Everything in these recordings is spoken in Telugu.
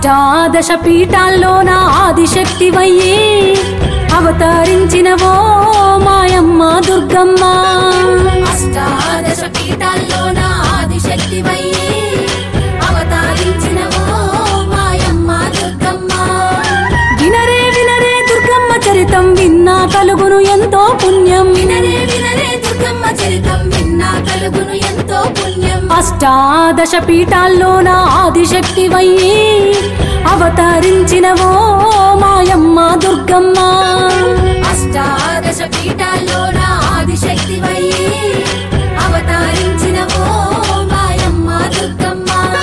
అష్టాదశ పీఠాల్లోన ఆదిశక్తివయ్యి అవతరించినవో మాయమ్మ దుర్గమ్మ అష్టాదశ పీఠాల్లోన ఆదిశక్తివయ్యి అవతరించినవో మాయమ్మ దుర్గమ్మ వినరే వినరే దుర్గమ్మ చరితం విన్నా కలుగును ఎంతో పుణ్యం వినరే వినరే దుర్గమ్మ చరితం విన్నా కలుగును ఎంతో పుణ్యం అష్టాదశ పీఠాల్లోన ఆదిశక్తివయ్యి అవతరించినవో మాయమ్మ దుర్గమ్మ అష్టాదశ పీఠాల్లోన ఆదిశక్తివయ్యి అవతరించినవో మాయమ్మ దుర్గమ్మ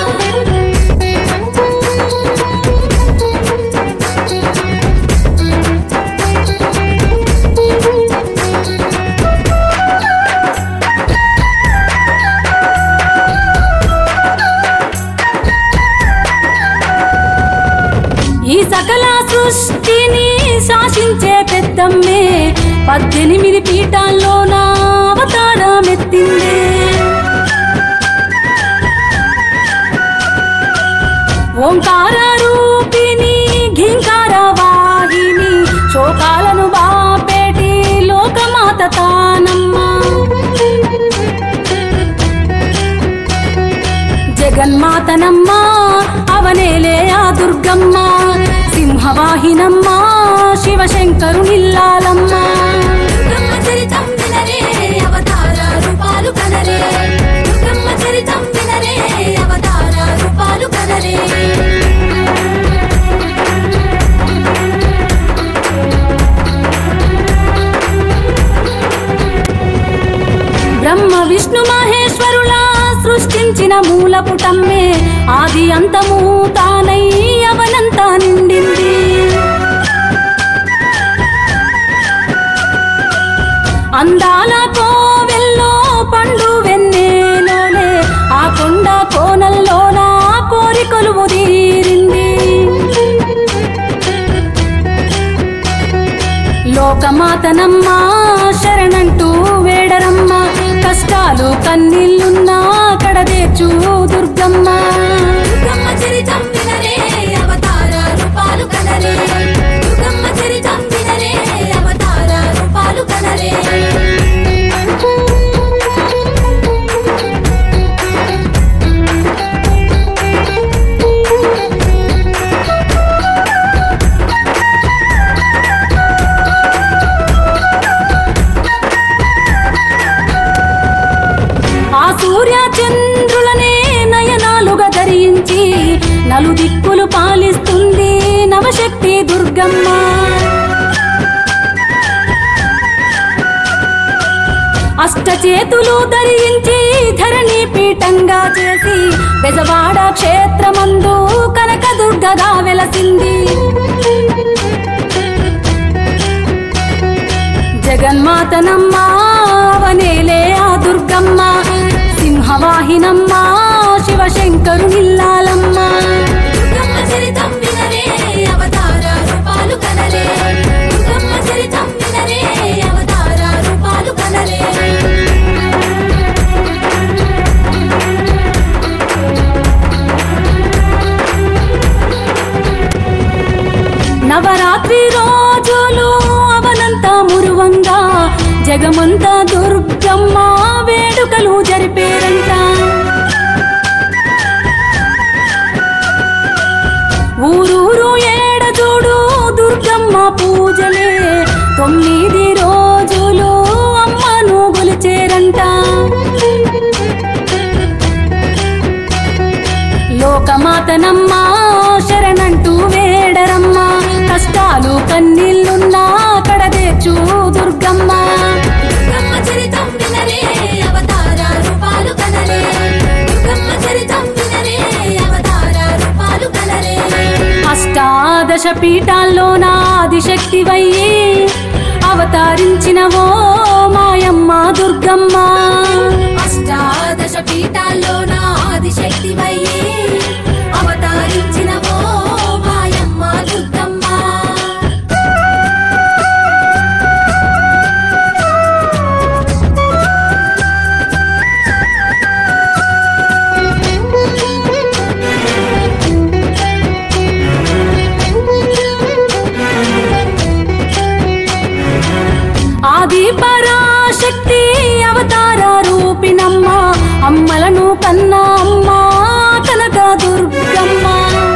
ఈ సకల సృష్టిని శాసించే పెద్దమ్మే పద్దెనిమిది పీఠాల్లోన అవతారమెత్తిందే ఓంకార రూపిణి ఘీంకార వాహిని శోకాలను బాపేటి లోకమాత తానమ్మా జగన్మాతనమ్మ అవనేలే ఆ దుర్గమ్మ సింహవాహినమ్మ శివశంకరునిల్లాలమ్మ దుర్గమ్మ చరితం వినరే అవతార రూపాలు కనరే దుర్గమ్మ చరితం వినరే అవతార రూపాలు కనరే బ్రహ్మ విష్ణు మహేశ్వరుల సృష్టించిన మూల పుటమ్మే ఆది అంతము తానై అవనంతా నిండింది అందాల కోవెల్లో పండు వెన్నెలోనే ఆ కొండ కోనల్లోన కోరికలు ముదీరింది లోకమాతనమ్మ శరణంటూ వేడరమ్మ కష్టాలు కన్నీళ్ళున్నా కడదేచు దుర్గమ్మ దుర్గమ్మ చరితం వినరే అవతార రూపాలు కనరే దుర్గమ్మ చరితం వినరే అవతార రూపాలు కనరే ఆ సూర్య చంద్రులనే నయనాలుగా ధరించి నలుదిక్కులు పాలిస్తుంది నవశక్తి దుర్గమ్మ అష్టచేతులు ధరించి ధరణి పీఠంగా చేసి బెజవాడ క్షేత్రమందు కనకదుర్గగా వెలసింది జగన్మాతనమ్మ అవనేలే ఆ దుర్గమ్మ సింహవాహినమ్మ శివశంకరునిల్లాలమ్మ దుర్గమ్మ చరితం వినరే అవతార రూపాలు కనరే దుర్గమ్మ చరితం వినరే అవతార రూపాలు కనరే నవరాత్రి రోజులు అవనంతా మురువంగా జగమంతా దుర్గమ్మ వేడుకలు జరిపేరంట ఊరూరు ఏడ చూడు దుర్గమ్మ పూజలే తొమ్మిది రోజులు అమ్మను గొలిచేరంట లోకమాతనమ్మ శరణంటూ వేడరమ్మ కష్టాలు కన్నీళ్ళున్నా కడదేచు దుర్గమ్మ దుర్గమ్మ చరితం వినరే అవతార రూపాలు కనరే దుర్గమ్మ చరితం వినరే అవతార రూపాలు కనరే అష్టాదశ పీఠాల్లోన ఆదిశక్తివయ్యి అవతరించినవో మాయమ్మ దుర్గమ్మ అష్టాదశ పీఠాల్లోన ఆదిశక్తివయ్యి అవతరించినవో మాయమ్మ దుర్గమ్మ కన్నా అమ్మ కనక దుర్గమ్మ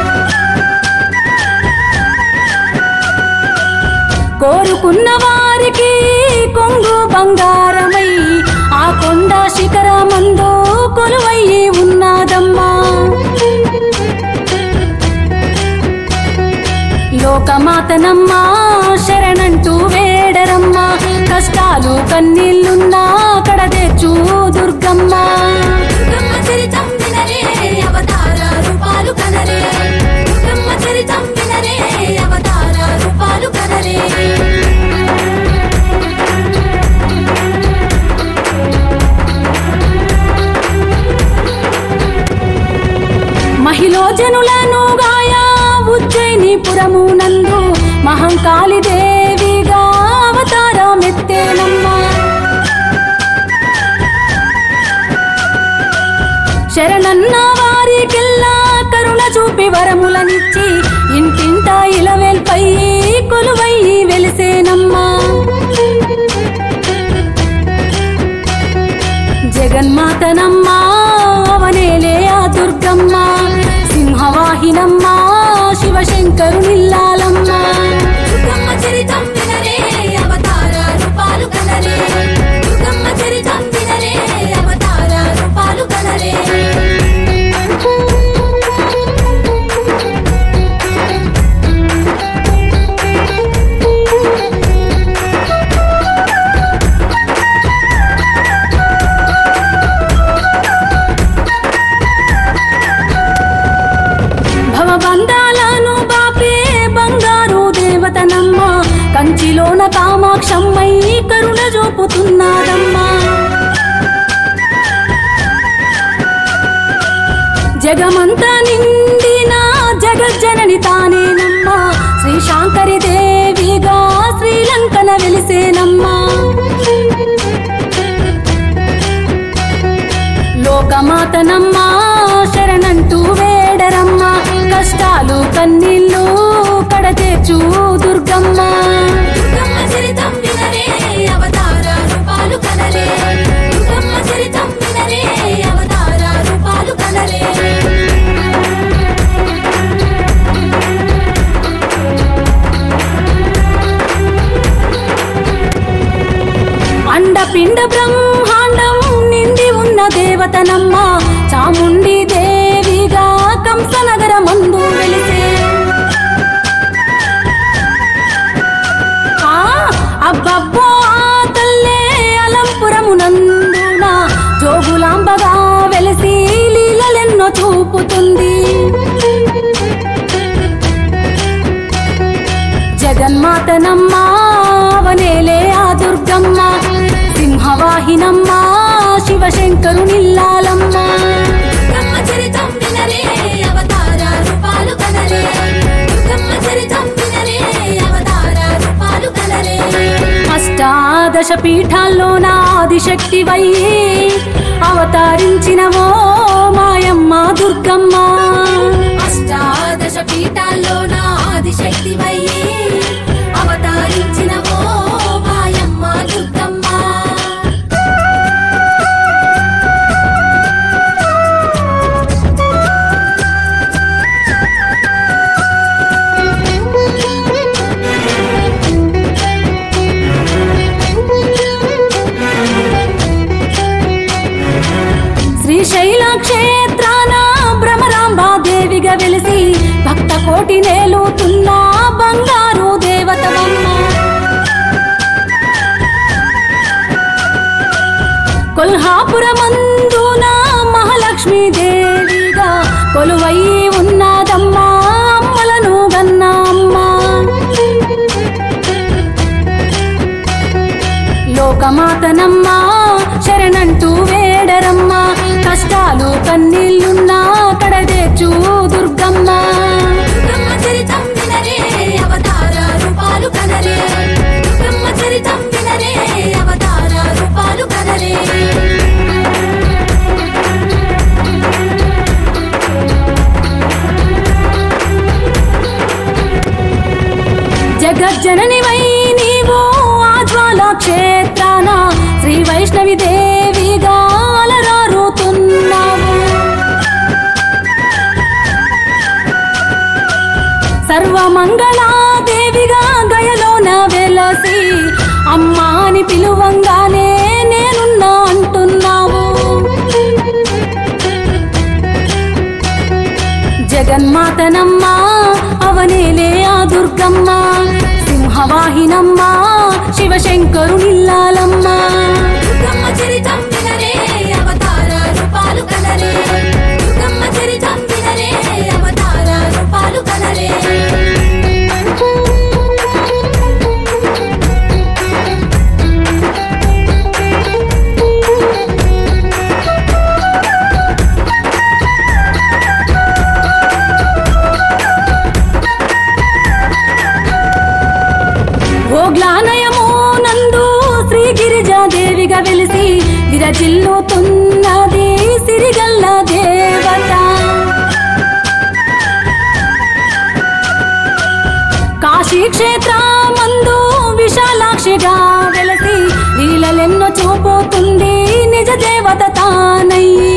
కోరుకున్న వారికి కొంగు బంగారమై ఆ కొండ శిఖరమందు కొలువయ్యి ఉన్నాదమ్మా లోకమాతనమ్మా శరణంటూ వేడరమ్మా కష్టాలు కన్నీళ్ళున్నా కడ తెచ్చు దుర్గమ్మ దుర్గమ్మ చరితం వినరే అవతార రూపాలు కనరే దుర్గమ్మ చరితం వినరే అవతార రూపాలు కనరే మహిళ జనులను గాయా ఉజ్జయిని పురము నందు మహంకాళి దేవిగా అవతారమెత్తేనమ్మా శరణన్న వారికెల్లా కరుణ చూపి వరములనిచ్చి ఇంటింట ఇలవేల్పై కొలువై వెలిసేనమ్మా జగన్మాతనమ్మా అవనేలే ఆ దుర్గమ్మ సింహవాహినమ్మా శివశంకరునిల్లాలమ్మా దుర్గమ్మ చరితం వినరే అవతార రూపాలు కనరే దుర్గమ్మ చరితం వినరే అవతార రూపాలు కనరే భవబంధాలను బాపే బంగారు దేవతనమ్మ కంచిలోన కామాక్షమ్మై కరుణ చూపుతున్నారమ్మా జగమంత నిండిన జగజ్జనని తానేనమ్మా శ్రీ శాంకరి దేవిగా శ్రీలంకన వెలిసేనమ్మా లోకమాతనమ్మా శరణంటూ వేడరమ్మా కష్టాలు కన్నీళ్ళు కడతేచు దుర్గమ్మ దుర్గమ్మ చరితం వినరే అవతార రూపాలు కనరే దుర్గమ్మ చరితం వినరే అవతార రూపాలు కనరే అండపిండ బ్రహ్మాండం నిండి ఉన్న దేవతనమ్మ చాముండి దేవిగా కంసనగర మందు వెలిసే ఆ అబ్బబ్బో ఆ తల్లే అలంపురమునందున జోగులాంబగా వెలిసి లీలలెన్నో చూపుతుంది జగన్మాతనమ్మ అవనేలే ఆ దుర్గమ్మ సింహవాహినమ్మ శివశంకరునిల్లాలమ్మ దుర్గమ్మ చరితం వినరే అవతార రూపాలు కనరే దుర్గమ్మ చరితం వినరే అవతార రూపాలు కనరే అష్టాదశ పీఠాల్లో నాదిశక్తి వయ్యి అవతరించినవో మాయమ్మ దుర్గమ్మ అష్టాదశ పీఠాల్లో నా ఆదిశక్తి వయ్యే అవతరించిన ఓ మాయమ్మ దుర్గమ్మ శ్రీశైల క్షేత్రాన భ్రమరాంబాదేవిగా వెలిసి భక్త కోటి నేలుతున్న బంగారు దేవతవమ్మ కొల్హాపురమందున మహాలక్ష్మీ దేవిగా కొలువై ఉన్నదమ్మా అమ్మలను గన్నమ్మా లోకమాతనమ్మా శరణంటూ వేడరమ్మా కష్టాలు కన్నీళ్ళున్నా కడదేచు దుర్గమ్మ దుర్గమ్మ చరితం వినరే అవతార రూపాలు కనరే దుర్గమ్మ చరితం వినరే అవతార రూపాలు కనరే జగజ్జననివై నీవు ఆజ్వాల క్షేత్రాన శ్రీ వైష్ణవి దేవిగా అలరారుతున్నావు సర్వమంగళాదేవిగా గయలోన వెలసి అమ్మా అని పిలువంగానే నేనున్నా అంటున్నావు జగన్మాతనమ్మా అవనేలే ఆ దుర్గమ్మ సింహవాహినమ్మ శివశంకరునిల్లాలమ్మ దుర్గమ్మ చరితం వినరే అవతార రూపాలు కనరే దుర్గమ్మ చరితం వినరే అవతార రూపాలు కనరే ఓగ్లానయము నందు శ్రీ గిరిజాదేవిగా వెలిసి విరజిల్లుతున్నది సిరిగల్ల దేవత కాశీ క్షేత్రమందు విశాలాక్షిగా వెలసి లీలలెన్నో చూపుతుంది నిజ దేవత తానయ్యి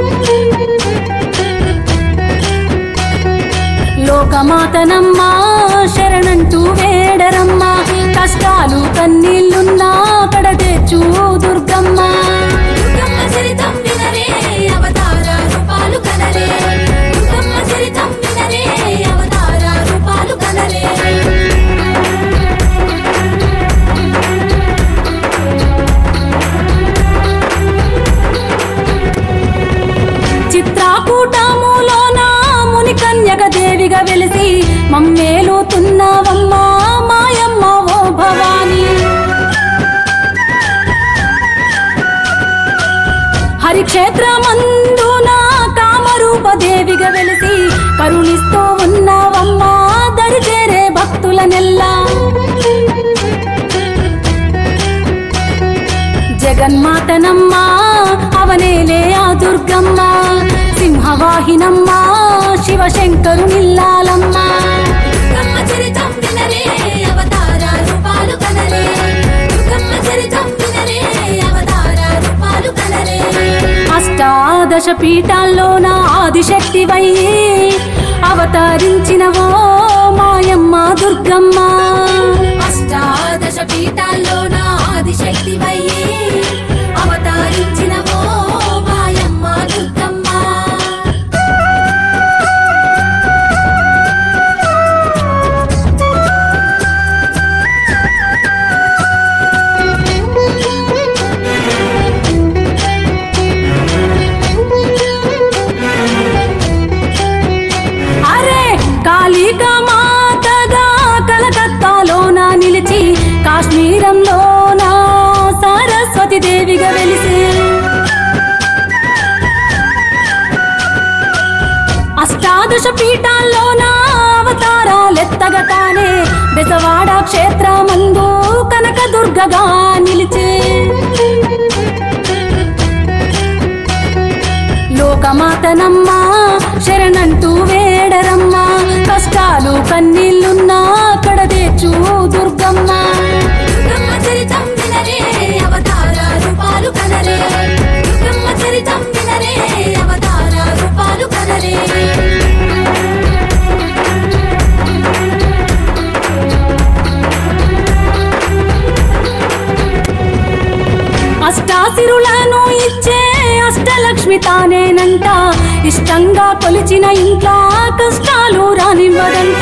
లోకమాతనమ్మా శరణంటూ వేడరమ్మా కష్టాలు కన్నీళ్ళున్నా కడ తెచ్చు దుర్గమ్మ దుర్గమ్మ చరితం వినరే అవతార రూపాలు కనరే దుర్గమ్మ చరితం వినరే అవతార రూపాలు కనరే చిత్రాకూటములోన ముని కన్యక దేవిగా వెలిసి మమ్మేలుతున్నవమ్మా మాయమ్మ ఓ భవాని హరిక్షేత్రమందున కామరూప దేవిగా వెలిసి కరుణిస్తూ ఉన్నవమ్మా దరి చేరే భక్తులనెల్లా జగన్మాతనమ్మా అవనేలే ఆ దుర్గమ్మ సింహవాహినమ్మ శివశంకరునిల్లాలమ్మ దుర్గమ్మ చరితం వినరే అవతార రూపాలు కనరే దుర్గమ్మ చరితం వినరే అవతార రూపాలు కనరే అష్టాదశ పీఠాల్లోన ఆదిశక్తివై అవతరించినవో మాయమ్మ దుర్గమ్మ అష్టాదశ పీఠాల్లోన ఆదిశక్తివయ్యే అవతరించిన ఓ మాయమ్మ దుర్గమ్మ అరే కాళికా మాతగా కలకత్తాలోన నిలిచి కాశ్మీరంలోన సరస్వతి దేవిగా వెలిసి అష్టాదశ పీఠాల్లోన అవతారాలెత్తగా తానే బెజవాడ క్షేత్రమందు కనక దుర్గగా నిలిచే లోకమాతనమ్మా శరణంటూ వేడరమ్మా కష్టాలు కన్నీళ్ళున్నా కడ తెచ్చు దుర్గమ్మ దుర్గమ్మ చరితం వినరే అవతార రూపాలు కనరే దుర్గమ్మ చరితం వినరే అవతార రూపాలు కనరే అష్టాసిరులను ఇచ్చే అష్టలక్ష్మి తానేనంట ఇష్టంగా కొలిచిన ఇంట్లో కష్టాలు రానివ్వదంట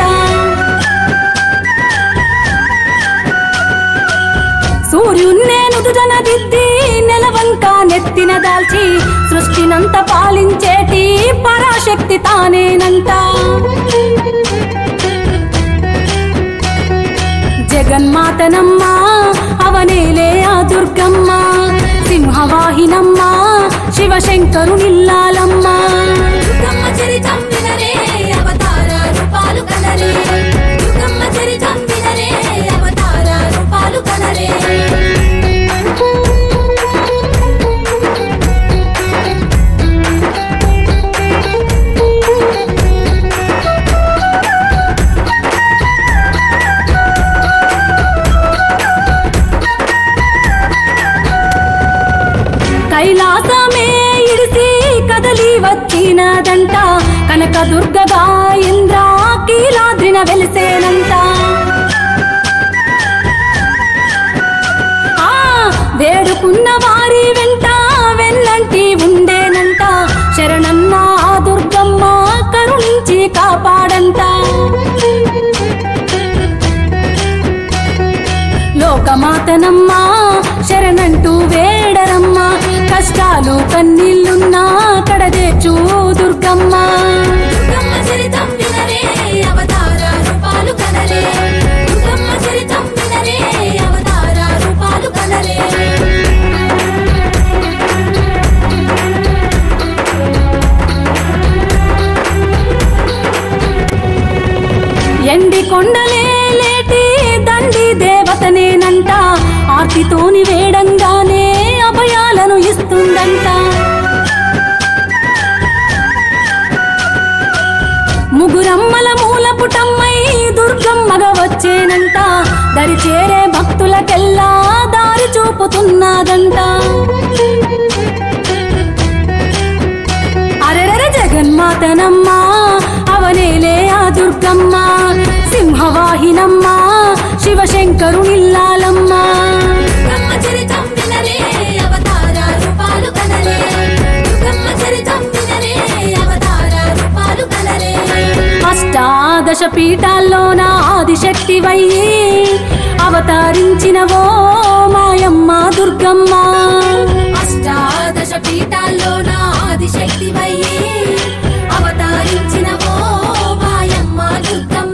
సూర్యున్నే నుదుటన దిద్ది నెలవంక నెత్తిన దాల్చి సృష్టినంత పాలించేటి పరాశక్తి తానేనంట జగన్మాతనమ్మా అవనేలే ఆ దుర్గమ్మ సింహవాహినమ్మ శివశంకరునిల్లాలమ్మ దుర్గమ్మ చరితం వినరే అవతార రూపాలు కనరే దుర్గమ్మ చరితం వినరే అవతార రూపాలు కనరే కైలాసమే ఇడిసి కదలి వచ్చినదంట కనక దుర్గగా ఇంద్ర కీలాద్రిన వెలిసేనంట ఆ వేడుకున్న వారి వెంట వెన్నంటి ఉండేనంట శరణన్న ఆ దుర్గమ్మ కరుణించి కాపాడంట లోకమాతనమ్మా శరణంటూ వేడరమ్మ కష్టాలు కన్నీళ్ళున్నా కడదేచు దుర్గమ్మ దుర్గమ్మ చరితం వినరే అవతార రూపాలు కనరే దుర్గమ్మ చరితం వినరే అవతార రూపాలు కనరే ఎండి కొండలే లేటి దండి దేవతనేనంట ఆర్తితోని వేడంగానే అభయాలను ఇస్తుందంట ముగురమ్మల మూల పుటమ్మై దుర్గమ్మగా వచ్చేనంట దరి చేరే భక్తులకెల్లా దారి చూపుతున్నదంట అరెరెర జగన్మాతనమ్మ అవనేలే ఆ దుర్గమ్మ సింహవాహినమ్మ శివశంకరునిల్లాలమ్మ దుర్గమ్మ చరితం వినరే అవతార రూపాలు కనరే దుర్గమ్మ చరితం వినరే అవతార రూపాలు కనరే అష్టాదశ పీఠాల్లోన ఆదిశక్తివయ్యి అవతరించినవో మాయమ్మ దుర్గమ్మ అష్టాదశ పీఠాల్లో నా ఆదిశక్తి వయ్యే అవతరించిన ఓ మాయమ్మ దుర్గమ్మ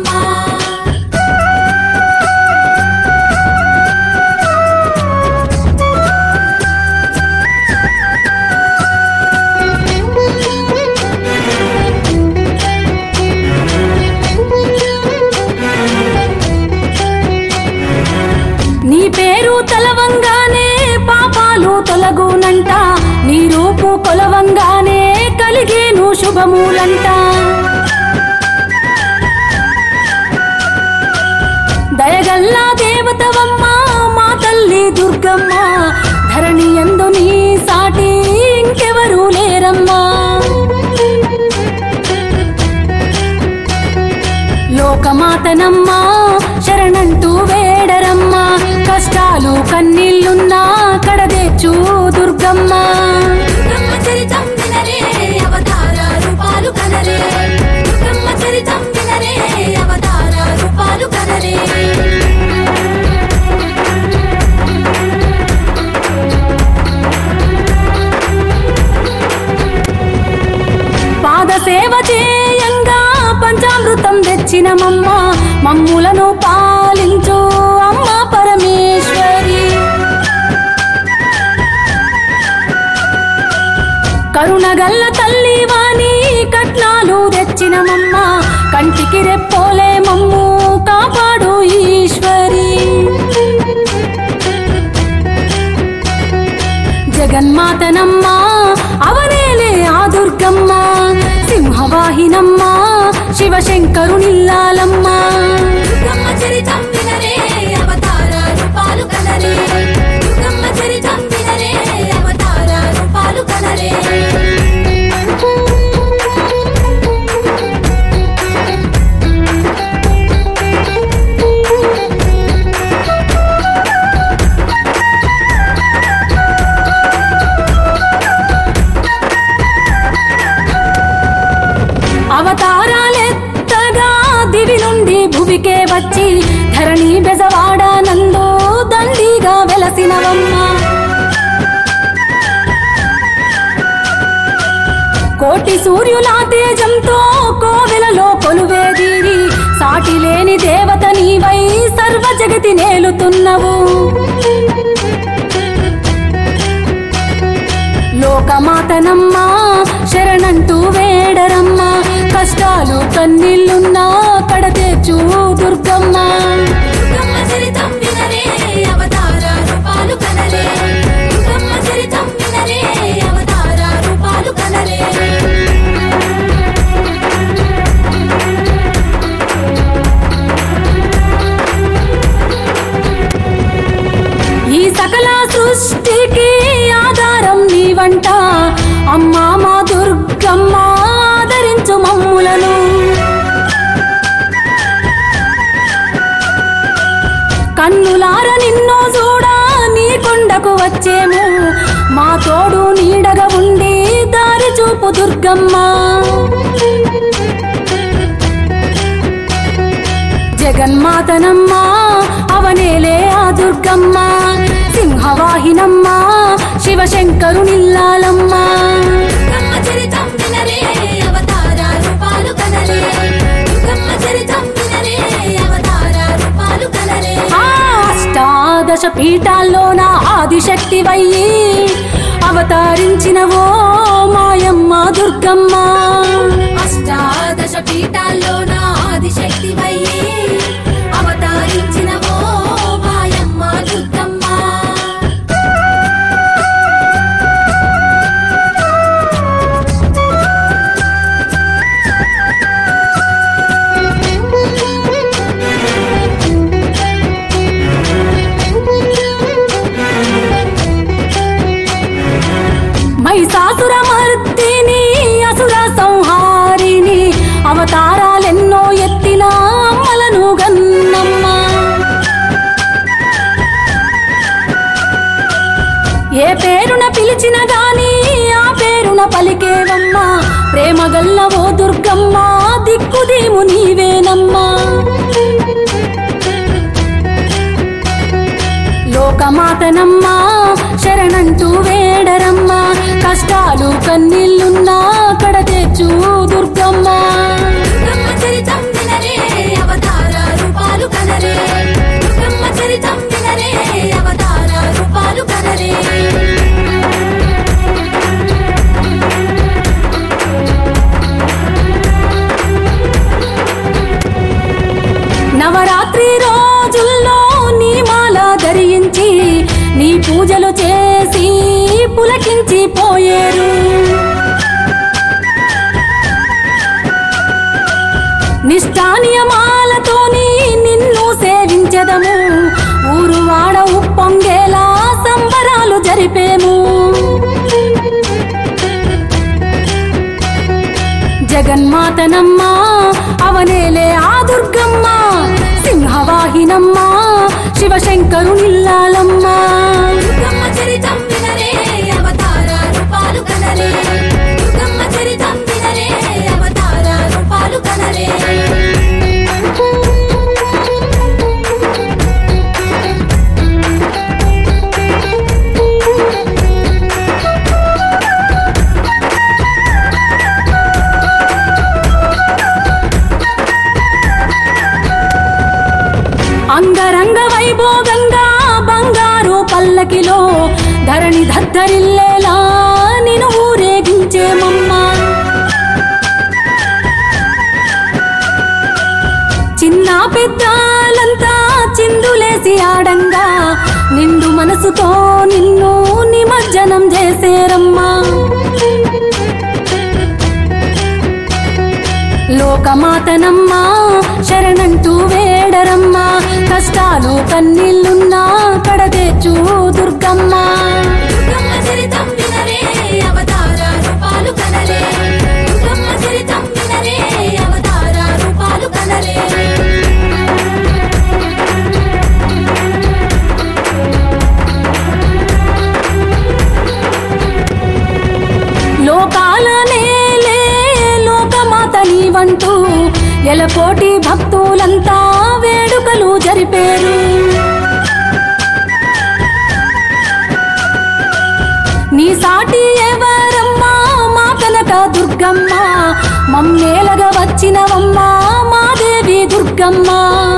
నీ పేరు తలవంగానే పాపాలు తొలగునంట నీ రూపు కొలవంగానే కలిగేను శుభములంట దయగల్లా దేవతవమ్మ మా తల్లి దుర్గమ్మ ధరణి ఎందు నీ సాటి ఇంకెవరూ లేరమ్మా లోకమాతనమ్మ శరణంటూ వేడరమ్మ కష్టాలు కన్నీళ్ళున్నా కడదేచు దుర్గమ్మ దుర్గమ్మ చరితం వినరే అవతార రూపాలు కనరే దుర్గమ్మ చరితం వినరే అవతార రూపాలు కనరే పాద సేవ చేయంగా పంచామృతం తెచ్చినమమ్మ మమ్ములను పాలించు అమ్మ పరమేశ్వరి కరుణగల్ల తల్లి వాణి కట్నాలు తెచ్చినమమ్మ కంటికి రెప్పోలే మమ్ము కాపాడు ఈశ్వరి జగన్మాతనమ్మ అవనేలే ఆ దుర్గమ్మ సింహవాహినమ్మ శివశంకరునిల్లాలమ్మ దుర్గమ్మ చరితం వినరే అవతార రూపాలు కనరే దుర్గమ్మ చరితం వినరే అవతార రూపాలు కనరే అవతారాలెత్తగా దివి నుండి భువికే వచ్చి ధరణి బెజవాడ నందు దండిగా వెలసినవమ్మ కోటి సూర్యుల తేజంతో కోవెలలో కొలువేదీరి సాటి లేని దేవత నీవై సర్వ జగతి నేలుతున్నవు లోకమాతనమ్మ శరణంటూ వేడరమ్మ కష్టాలు కన్నీళ్ళున్నా కడతేచు దుర్గమ్మ దుర్గమ్మ చరితం వినరే అవతార రూపాలు కనరే దుర్గమ్మ చరితం వినరే అవతార రూపాలు కనరే ఈ సకల సృష్టికి ఆధారం నీవంట అమ్మా మా దుర్గమ్మ వచ్చేము మా తోడు నీడగా ఉండి దారి చూపు దుర్గమ్మ జగన్మాతనమ్మ అవనేలే ఆ దుర్గమ్మ సింహవాహినమ్మ శివశంకరునిల్లాలమ్మ దుర్గమ్మ చరితం వినరే అవతార రూపాలు కనరే దుర్గమ్మ చరితం వినరే అవతార రూపాలు కనరే ఆ అష్టాదశ పీఠాల్లోన ఆదిశక్తి వయ్యి అవతరించినవో మాయమ్మ దుర్గమ్మ అష్టాదశ పీఠాల్లోన ఆదిశక్తి వయ్యి అవతరించిన ఓ మాయమ్మ దుర్గమ్మ మహిషాసుర మర్దిని అసుర సంహారిని అవతారాలెన్నో ఎత్తిన అమ్మలను గన్నమ్మ ఏ పేరున పిలిచిన గాని ఆ పేరున పలికేవమ్మ ప్రేమ గల్లవో దుర్గమ్మ దిక్కుదేము నీవేనమ్మా లోకమాతనమ్మా శరణంటూ వేడరమ్మ కష్టాలు కన్నీళ్ళున్నా కడ తెచ్చు దుర్గమ్మ దుర్గమ్మ చరితం వినరే అవతార రూపాలు కనరే దుర్గమ్మ చరితం వినరే అవతార రూపాలు కనరే నవరాత్రి రోజుల్లో నీ మాల ధరించి నీ పూజలు చేసి పులకించి పోయేరు నిష్ఠానియమాలతోని నిన్ను సేవించదము ఊరు వాడ ఉప్పొంగేలా సంబరాలు జరిపేము జగన్మాతనమ్మ అవనేలే ఆ దుర్గమ్మ సింహవాహినమ్మ శివశంకరునిల్లాలమ్మ దుర్గమ్మ చరితం వినరే అవతార రూపాలు కనరే దుర్గమ్మ చరితం వినరే అవతార రూపాలు కనరే అంగరంగ వైభోగంగా బంగారు పల్లకిలో ధరణి దద్దరిల్లేలా నిన్ను ఊరేగించేమమ్మ చిన్న పెద్దలంతా చిందులేసి ఆడంగా నిండు మనసుతో నిన్ను నిమజ్జనం చేసేరమ్మా లోకమాతనమ్మ శరణంటూ వేడరమ్మ కష్టాలు కన్నీళ్ళున్నా కడతెచ్చు దుర్గమ్మ దుర్గమ్మ చరితం వినరే అవతార రూపాలు కనరే దుర్గమ్మ చరితం వినరే అవతార రూపాలు కనరే లోకాల నేలే లోకమాత నీవంటూ ఎలకోటి భక్తులంతా వేడుకలు జరిపేరు నీ సాటి ఎవరమ్మా మా కనక దుర్గమ్మ మమ్మేలగా వచ్చినవమ్మా మా దేవి దుర్గమ్మ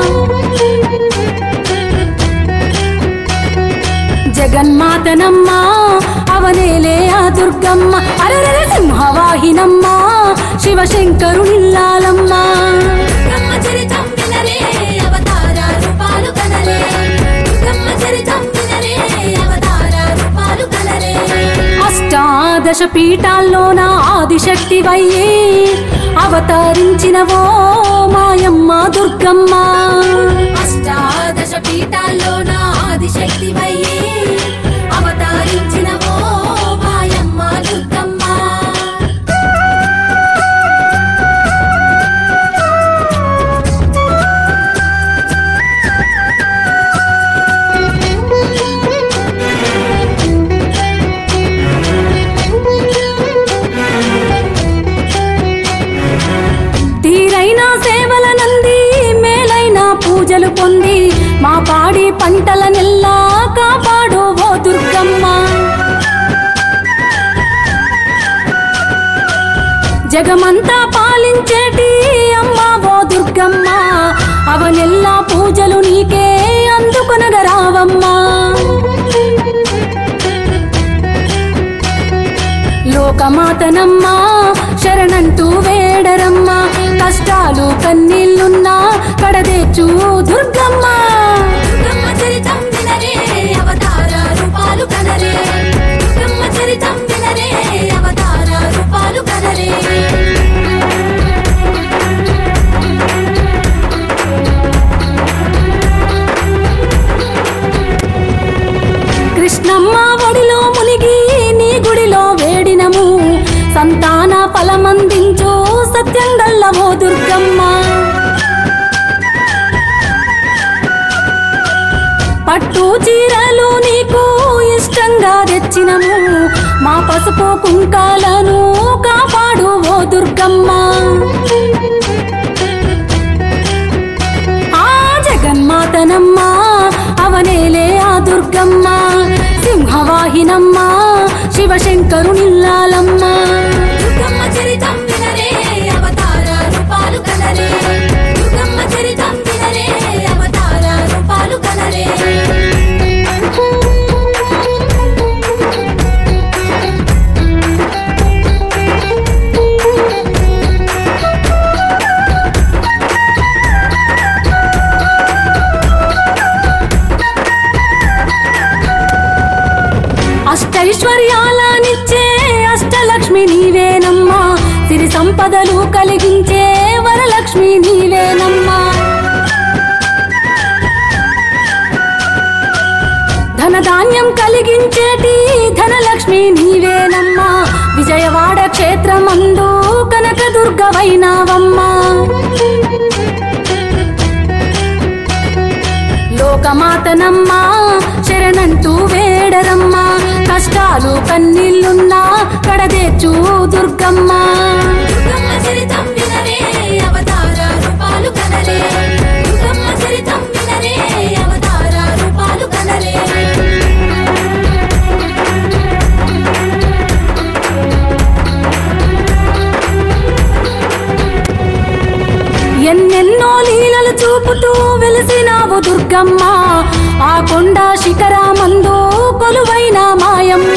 జగన్మాతనమ్మ అవనేలే ఆ దుర్గమ్మ అరర సింహవాహినమ్మ శివశంకరునిల్లాలమ్మ దుర్గమ్మ చరితం వినరే అవతార రూపాలు కనరే దుర్గమ్మ చరితం వినరే అవతార రూపాలు కనరే అష్టాదశ పీఠాల్లోన ఆదిశక్తి వయ్యి అవతరించినవో మాయమ్మ దుర్గమ్మ అష్టాదశ పీఠాల్లోన ఆదిశక్తి వయ్యే అవతరించిన ఓ మాయమ్మ దుర్గమ్మ పూజలు పొంది మా పాడి పంటలనెల్లా కాపాడు ఓ దుర్గమ్మ జగమంతా పాలించేటి అమ్మ ఓ దుర్గమ్మ అవనెల్లా పూజలు నీకే అందుకొనగరావమ్మా లోకమాతనమ్మా శరణంటూ వేడరమ్మా కష్టాలు కన్నీళ్ళున్నా కడదేచు దుర్గమ్మ దుర్గమ్మ చరితం వినరే అవతార రూపాలు కనరే దుర్గమ్మ చరితం వినరే అవతార రూపాలు కనరే కృష్ణమ్మ ఒడిలో మునిగి నీ గుడిలో వేడినము సంతాన ఫలమందించు సత్యంగల్లవో దుర్గమ్మ పట్టు చీరలు నీకు ఇష్టంగా తెచ్చినము మా పసుపు కుంకాలను కాపాడు ఓ దుర్గమ్మ ఆ జగన్మాతనమ్మ అవనేలే ఆ దుర్గమ్మ సింహవాహినమ్మ శివశంకరునిల్లాలమ్మ దుర్గమ్మ చరితం వినరే అవతార రూపాలు కనరే దుర్గమ్మ చరితం వినరే అవతార రూపాలు కనరే అష్టైశ్వర్యాలనిచ్చే అష్టలక్ష్మి నీవేనమ్మా సిరి సంపదలు కలిగించే వరలక్ష్మి నీవేనమ్మా ధనధాన్యం కలిగించేటి ధనలక్ష్మి నీవేనమ్మా విజయవాడ క్షేత్రమందు కనక దుర్గవైనావమ్మా లోకమాతనమ్మా శరణంటూ వేడరమ్మా కష్టాలు కన్నీళ్ళున్నా కడదేచు దుర్గమ్మ దుర్గమ్మ చరితం వినరే అవతార రూపాలు కనరే దుర్గమ్మ చరితం వినరే అవతార రూపాలు కనరే ఎన్నెన్నో లీలలు చూపుతూ వెలిసినావు దుర్గమ్మ ఆ కొండ శిఖరామందు కొలువైన మాయమ్మ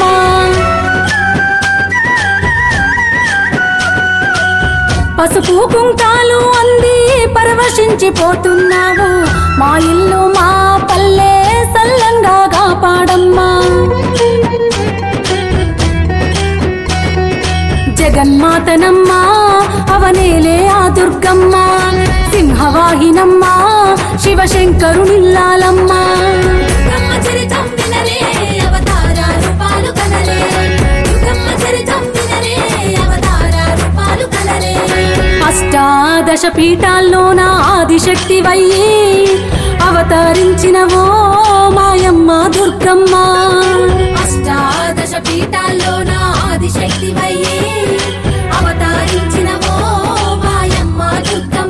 పసుపు కుంకాలు అంది పరవశించిపోతున్నావు మా ఇల్లు మా పల్లె సల్లంగా కాపాడమ్మా జగన్మాతనమ్మ అవనేలే ఆ దుర్గమ్మ సింహవాహినమ్మ శివశంకరునిల్లాలమ్మ దుర్గమ్మ చరితం వినరే అవతార రూపాలు కనరే దుర్గమ్మ చరితం వినరే అవతార రూపాలు కనరే అష్టాదశ పీఠాల్లోన ఆదిశక్తి వయ్యి అవతరించినవో మాయమ్మ దుర్గమ్మ అష్టాదశ పీఠాల్లోన ఆదిశక్తి వయ్యే అవతరించిన ఓ మాయమ్మ దుర్గమ్మ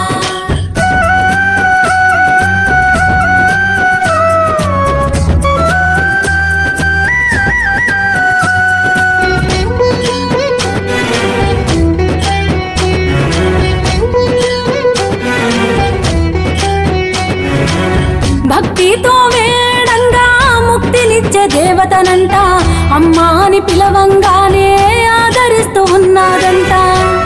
భక్తితో వేడంగా ముక్తినిచ్చే దేవతనంట అమ్మా అని పిలవంగానే ఆదరిస్తూ ఉన్నాదంట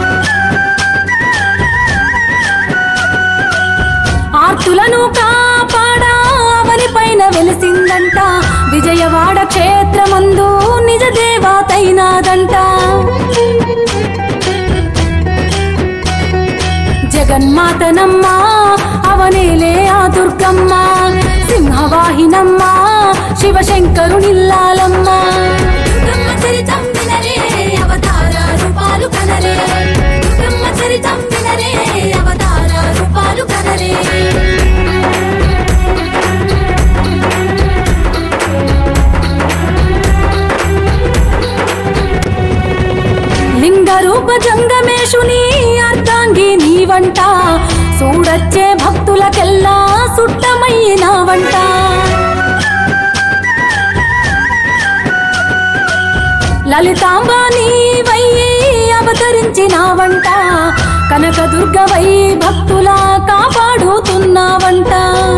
ఆర్తులను కాపాడా అవని పైన వెలిసిందంట విజయవాడ క్షేత్రమందు నిజ దేవతైనాదంట జగన్మాతనమ్మ అవనేలే ఆ దుర్గమ్మ సింహవాహినమ్మ శివశంకరునిల్లాలమ్మ దుర్గమ్మ చరితం వినరే అవతార రూపాలు కనరే దుర్గమ్మ చరితం వినరే అవతార రూపాలు కనరే లింగ రూప జంగమేశుని అర్ధాంగి నీవంట చూడచ్చే భక్తులకెల్లా దుర్గమ్మయ్యినావంట లలితాంబ నీవయ్యి అవతరించినావంట కనక దుర్గవై భక్తుల కాపాడుతున్నావంట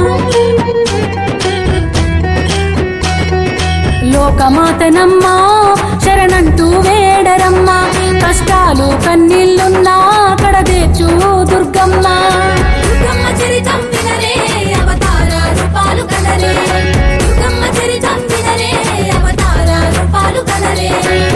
లోకమాతనమ్మా శరణంటూ వేడరమ్మా కష్టాలు కన్నీళ్ళున్నా కడదేచు దుర్గమ్మ దుర్గమ్మ చరితం వినరే అవతార రూపాలు కనరే దుర్గమ్మ చరితం వినరే అవతార రూపాలు కనరే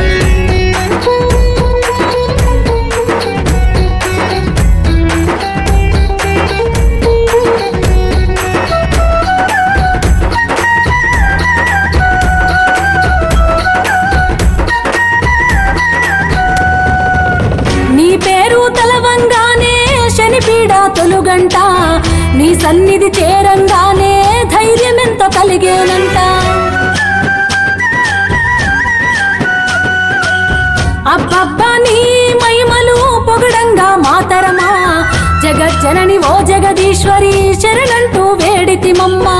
నీ పేరు తలవంగానే శనిపీడ తొలుగంట నీ సన్నిధి చేరంగానే ధైర్యమెంతో కలిగేనంట అబ్బబ్బా నీ మహిమలు పొగడంగా మాతరమా జగజ్జనని ఓ జగదీశ్వరి శరణంటూ వేడితిమమ్మా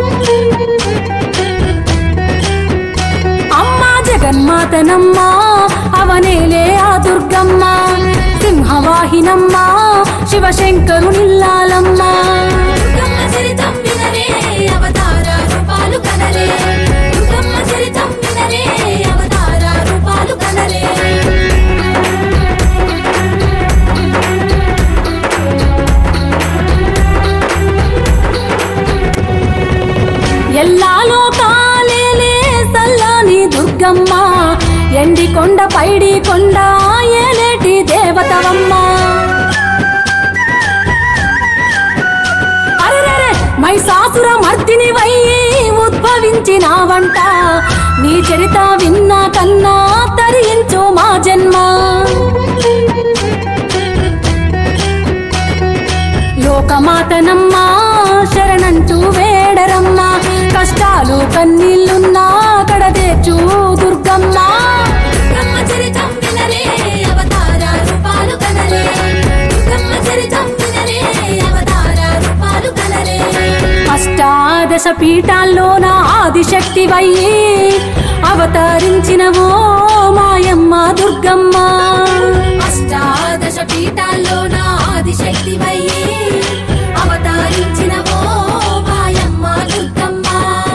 అమ్మా జగన్మాతనమ్మా అవనేలే ఆ దుర్గమ్మ సింహవాహినమ్మా శివశంకరునిల్లాలమ్మా దుర్గమ్మ చరితం వినరే అవతార రూపాలు కనరే దుర్గమ్మ చరితం వినరే అవతార రూపాలు కనరే ఎల్లాలో కాలేలే సల్లాని దుర్గమ్మ ఎండి కొండ పైడి కొండ ఏలేటి దేవతవమ్మ అరెరెరె మైసాసుర మర్దిని వయ్యి ఉద్భవించినావంట నీ చరిత విన్నా కన్నా తరించు మా జన్మ లోకమాతనమ్మా శరణంటూ వేడరమ్మా కష్టాలు కన్నీళ్ళున్నా కడదేచు దుర్గమ్మ దుర్గమ్మ చరితం వినరే అవతార రూపాలు కనరే దుర్గమ్మ చరితం వినరే అవతార రూపాలు కనరే అష్టాదశ పీఠాల్లోన ఆదిశక్తి వయ్యి అవతరించినవో మాయమ్మ దుర్గమ్మ అష్టాదశ పీఠాల్లో నా ఆదిశక్తి వయ్యే అవతరించిన ఓ మాయమ్మ దుర్గమ్మ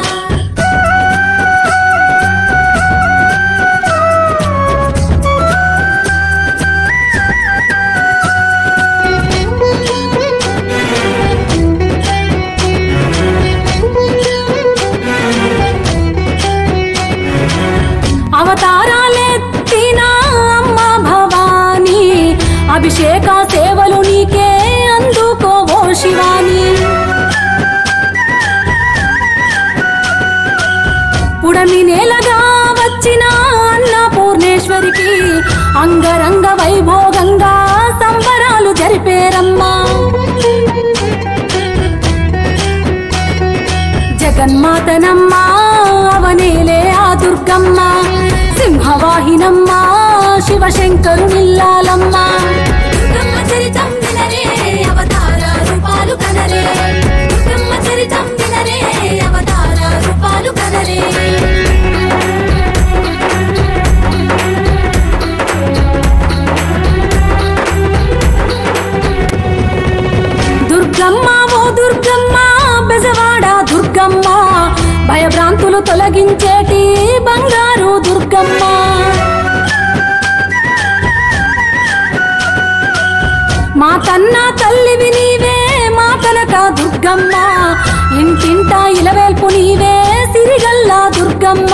అవతారాలెత్తిన అమ్మ భవానీ అభిషేక సేవలు నీకే అందుకో ఓ శివాని పుడమి నేలగా వచ్చిన అన్నపూర్ణేశ్వరికి అంగరంగ వైభోగంగా సంబరాలు జరిపేరమ్మా జగన్మాతనమ్మా అవనేలే ఆ దుర్గమ్మ సింహవాహినమ్మా శివశంకరునిల్లాలమ్మా దుర్గమ్మ చరితం వినరే అవతార రూపాలు కనరే దుర్గమ్మ చరితం వినరే అవతార రూపాలు కనరే దుర్గమ్మ ఓ దుర్గమ్మ బెజవాడ దుర్గమ్మ భయభ్రాంతులు తొలగించేటి బంగారు దుర్గమ్మ మా కన్న తల్లివి నీవే మా కనక దుర్గమ్మ ఇంటింట ఇలవేల్పు నీవే సిరిగల్లా దుర్గమ్మ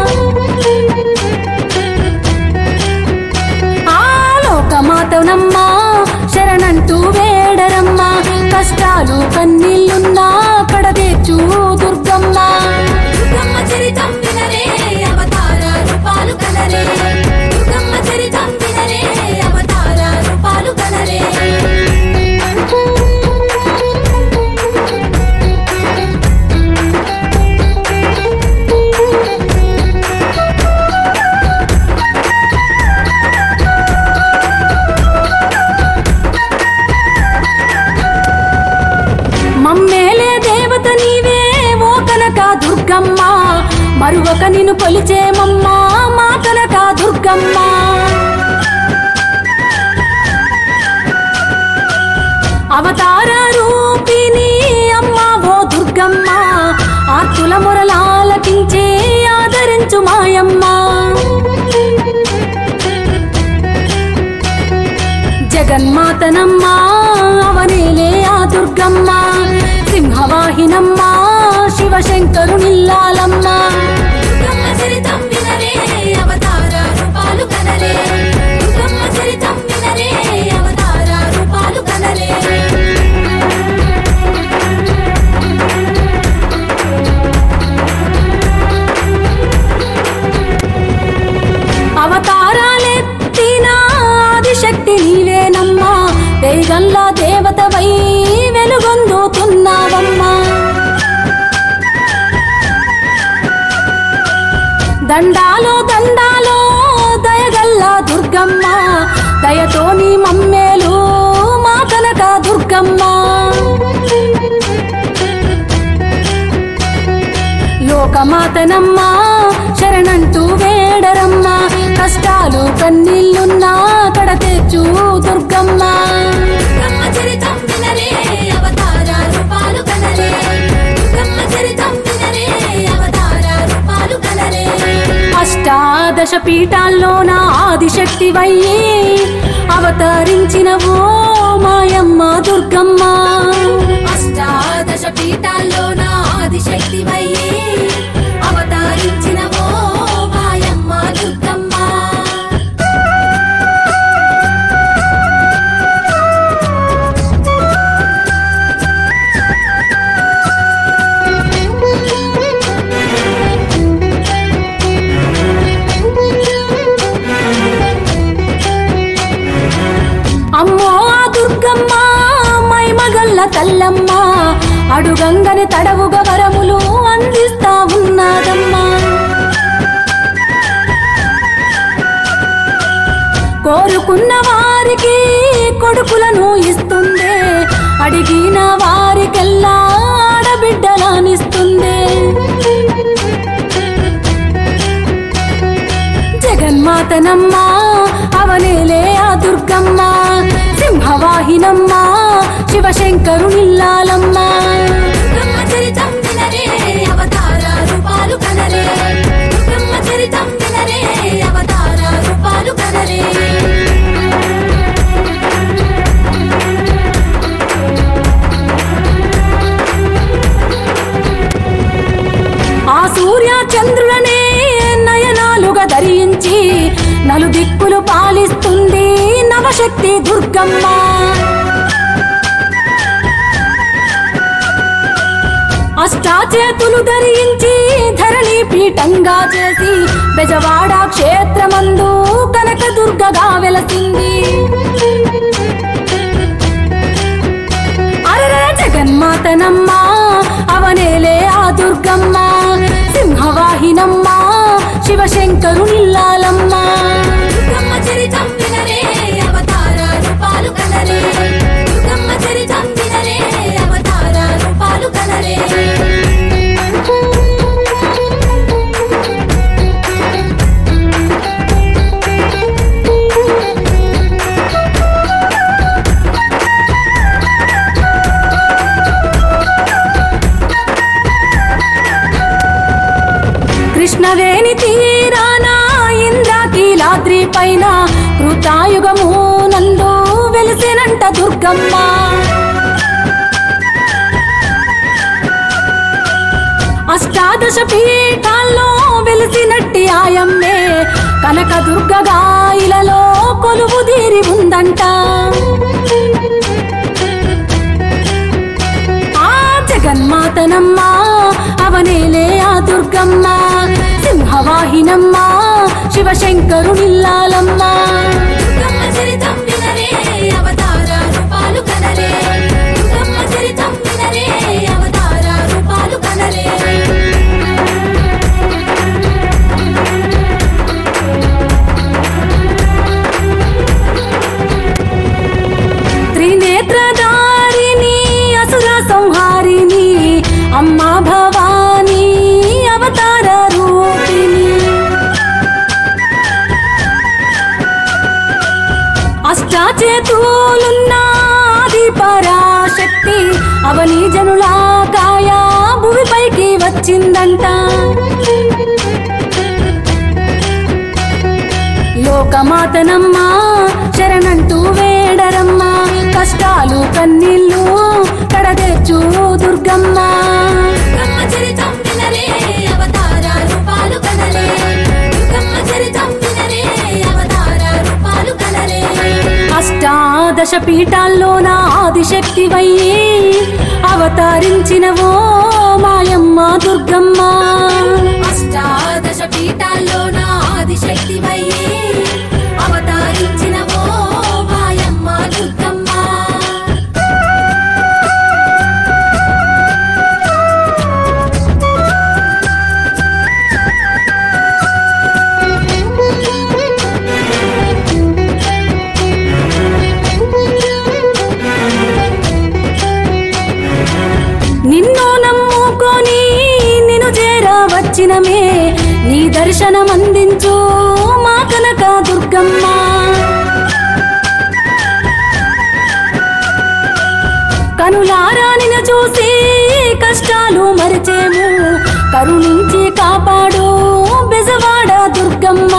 ఆలోకమాతనమ్మా శరణంటూ వేడరమ్మా కష్టాలు కన్నీళ్ళున్నా కడదేచు దుర్గమ్మ దుర్గమ్మ చరితం వినరే అవతార రూపాలు కనరే దుర్గమ్మ చరితం వినరే అవతార రూపాలు కనరే మమ్మేలే దేవత నీవే దుర్గమ్మ మరువక నిన్ను కొలిచేమమ్మ మా కనక దుర్గమ్మ అవతార రూపిణి అమ్మ ఓ దుర్గమ్మ ఆర్తుల మురలాలకించే ఆదరించు మాయమ్మ జగన్మాతనమ్మ అవనేలే ఆ దుర్గమ్మ సింహవాహినమ్మ శివశంకరునిల్లాలమ్మ దుర్గమ్మ చరితం వినరే అవతార రూపాలు కనరే దుర్గమ్మ చరితం వినరే అవతార రూపాలు కనరే అవతారాలెత్తిన ఆదిశక్తి నీవేనమ్మా దేగల్ల దేవతవై వెలుగొందుతున్నావమ్మా దండాలో దండాలో దయగల్ల దుర్గమ్మ దయతోని మమ్మేలు మా కనక దుర్గమ్మ లోకమాతనమ్మ శరణంటూ వేడరమ్మ కష్టాలు కన్నీళ్ళున్నా కడ తెచ్చు దుర్గమ్మ దుర్గమ్మ చరితం వినరే అవతార రూపాలు కనరే దుర్గమ్మ చరితం వినరే అవతార రూపాలు కనరే అష్టాదశ పీఠాల్లోన ఆదిశక్తి వయ్యి అవతరించినవో మాయమ్మ దుర్గమ్మ అష్టాదశ పీఠాల్లో నా ఆదిశక్తి వయ్యే అవతరించిన ఓ మాయమ్మ దుర్గమ్మ అమ్మో ఆ దుర్గమ్మ మైమగల్ల తల్లమ్మ అడుగంగని తడవుగ వరములు అందిస్తా ఉన్నదమ్మా కోరుకున్న వారికి కొడుకులను ఇస్తుంది అడిగిన వారికెల్లా ఆడబిడ్డలానిస్తుంది జగన్మాతనమ్మ అవనేలే ఆ దుర్గమ్మ సింహవాహినమ్మ శివశంకరునిల్లాలమ్మ దుర్గమ్మ చరితం వినరే అవతార రూపాలు కనరే దుర్గమ్మ చరితం వినరే అవతార రూపాలు కనరే ఆ సూర్య చంద్రులనే నయనాలుగా ధరించి నలు దిక్కులు పాలిస్తుంది నవశక్తి దుర్గమ్మ అష్టాచేతులు ధరించి ధరణి పీఠంగా చేసి బెజవాడ క్షేత్రమందు కనక దుర్గగా వెలసింది అరర జగన్మాతనమ్మ అవనేలే ఆ దుర్గమ్మ సింహవాహినమ్మ శివశంకరునిల్లాలమ్మ దుర్గమ్మ చరితం వినరే అవతార రూపాలు కనరే దుర్గమ్మ చరితం వినరే అవతార రూపాలు కనరే కృష్ణవేణి తీరాన ఇంద్రాకీలాద్రి పైన కృతాయుగము నందు వెలిసినంట దుర్గమ్మ అష్టాదశ పీఠాల్లో వెలిసినట్టి ఆయమ్మే కనక దుర్గగా ఇలలో కొలువు తీరి ఉందంట ఆ జగన్మాతనమ్మ అవనేలే ఆ దుర్గమ్మ సింహవాహినమ్మ శివశంకరునిల్లాలమ్మ దుర్గమ్మ చరితం వినరే అవతార రూపాలు కనరే దుర్గమ్మ చరితం వినరే అవతార రూపాలు కనరే త్రినేత్రధారిణి అసుర సంహారిణి అమ్మా భవానీ చేతులున్న ఆది పరాశక్తి అవని జనుల కాయ భూమిపైకి వచ్చిందంట లోకమాతనమ్మా శరణంటూ వేడరమ్మా కష్టాలు కన్నీళ్ళు కడదెచ్చు దుర్గమ్మ దుర్గమ్మ చరితం వినరే అవతార రూపాలు కనరే దుర్గమ్మ చరితం వినరే అవతార రూపాలు కనరే అష్టాదశ పీఠాల్లోన ఆదిశక్తి వయ్యి అవతరించినవో మాయమ్మ దుర్గమ్మ అష్టాదశ పీఠాల్లో నా ఆదిశక్తి వయ్యే అవతరించిన ఓ మాయమ్మ దుర్గమ్మ నిన్ను నమ్ముకొని నిన్ను చేరా వచ్చినమే నీ దర్శనం అందించు మా కనక దుర్గమ్మ కనులారా నిన్ను చూసి కష్టాలు మరిచేము కరుణించి కాపాడు బెజవాడ దుర్గమ్మ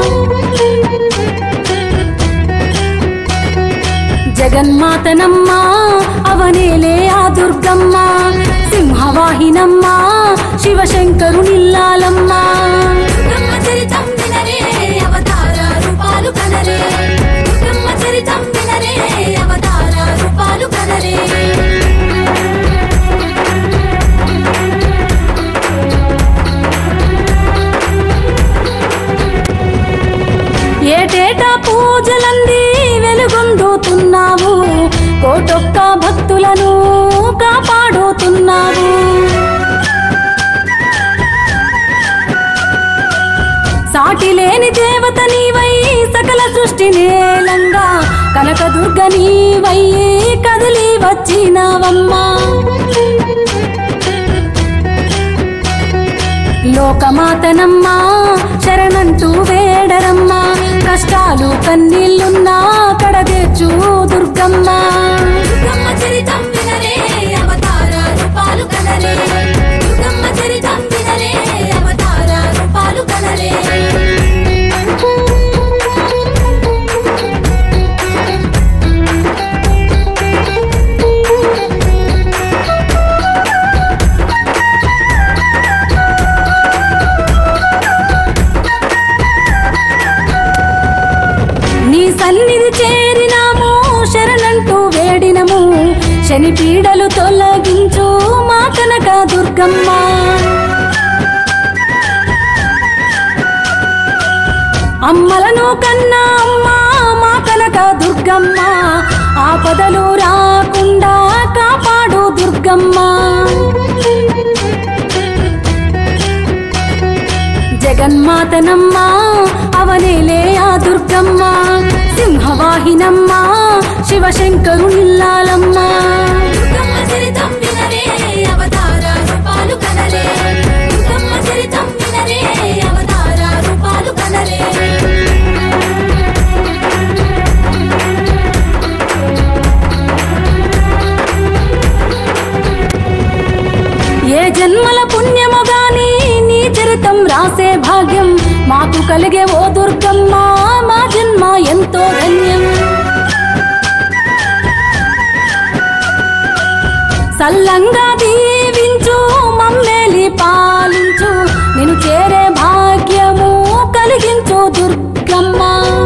జగన్మాతనమ్మ అవనేలే ఆ దుర్గమ్మ సింహవాహినమ్మ శివశంకరునిల్లాలమ్మ దుర్గమ్మ చరితం వినరే అవతార రూపాలు కనరే దుర్గమ్మ చరితం వినరే అవతార రూపాలు కనరే ఏటేటా పూజలంది వెలుగొందుతున్నావు కోటొక్క భక్తులను కాపాడుతున్నావు సాటి లేని దేవత నీవై సకల సృష్టి నేలంగా కనకదుర్గ నీవై కదిలి వచ్చినవమ్మా లోకమాతనమ్మా శరణంటూ వేడరమ్మా కష్టాలు కన్నీళ్ళున్నా కడదేచు దుర్గమ్మ దుర్గమ్మ చరితం వినరే అవతార రూపాలు కనరే దుర్గమ్మ చరితం వినరే అవతార రూపాలు కనరే నీ సన్నిధి చేరినాము శరణంటూ వేడినము శని పీడలు తొలగించు మా కనక దుర్గమ్మ అమ్మలను కన్నా అమ్మ మా కనక దుర్గమ్మ ఆపదలు రాకుండా కాపాడు దుర్గమ్మ జగన్మాతనమ్మ అవనేలే ఆ దుర్గమ్మ సింహవాహినమ్మ శివశంకరునిల్లాలమ్మ దుర్గమ్మ చరితం వినరే అవతార రూపాలు కనరే దుర్గమ్మ చరితం వినరే అవతార రూపాలు కనరే ఏ జన్మల పుణ్యము గాని నీ చరితం రాసే భాగ్యం మాకు కలిగే ఓ దుర్గమ్మ మా జన్మ ఎంతో ధన్యం సల్లంగా దీవించు మమ్మేలి పాలించు నిన్ను చేరే భాగ్యము కలిగించు దుర్గమ్మ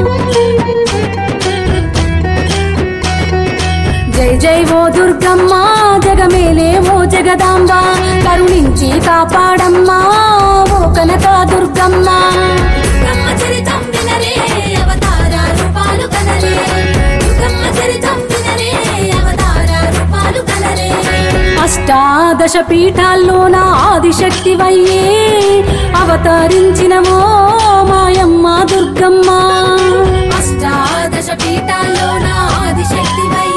జై జై ఓ దుర్గమ్మ జగమేలే ఓ జగదాంబ కరుణించి కాపాడమ్మా ఓ కనక దుర్గమ్మ దుర్గమ్మ చరితం వినరే అవతార రూపాలు కనరే దుర్గమ్మ చరితం వినరే అవతార రూపాలు కనరే అష్టాదశ పీఠాల్లోన ఆదిశక్తి వయ్యే అవతరించినవో మాయమ్మ దుర్గమ్మ అష్టాదశ పీఠాల్లో నా ఆదిశక్తి వై